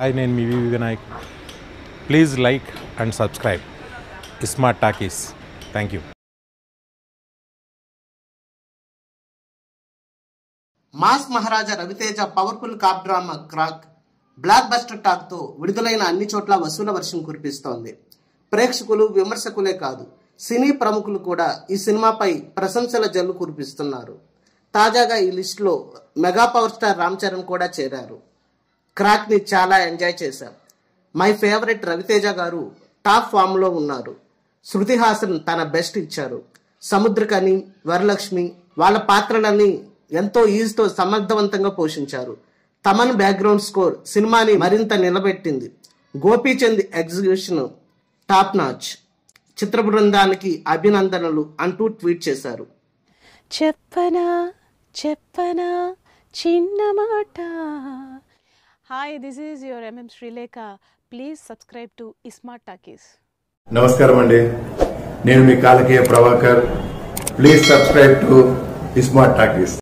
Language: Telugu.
హాయ్ నేను మీ V V Vinayak please like and subscribe Smart Talkies thank you mass Maharaja Ravi Teja powerful cop drama Krack blockbuster talk తో విడుదలైన అన్ని చోట్ల వసూల వర్షం కురిపిస్తోంది ప్రేక్షకులు విమర్శకులే కాదు సినీ ప్రముఖులు కూడా ఈ సినిమాపై ప్రశంసల జల్లు కురిపిస్తున్నారు తాజాగా ఈ లిస్టులో mega power star Ram Charan కూడా చేరారు క్రాక్ ని చాలా ఎంజాయ్ చేశాం మై ఫేవరెట్ రవితేజ గారు టాప్ ఫామ్ లో ఉన్నారు శృతి హాసన్ తన బెస్ట్ ఇచ్చారు సముద్రకని వరలక్ష్మి వాళ్ళ పాత్రలని ఎంతో ఈజీతో సమర్థవంతంగా పోషించారు తమన్ బ్యాక్గ్రౌండ్ స్కోర్ సినిమాని మరింత నిలబెట్టింది గోపీచంద్ ఎగ్జిక్యూషన్ టాప్ నాచ్ చిత్ర బృందానికి అభినందనలు అంటూ ట్వీట్ చేశారు చెప్పనా చెప్పనా చిన్న మాట hi this is your M M Srilekha please subscribe to Smart Talkies నమస్కారం అండి నేను మీ Kalakeya Prabhakar please subscribe to Smart talkies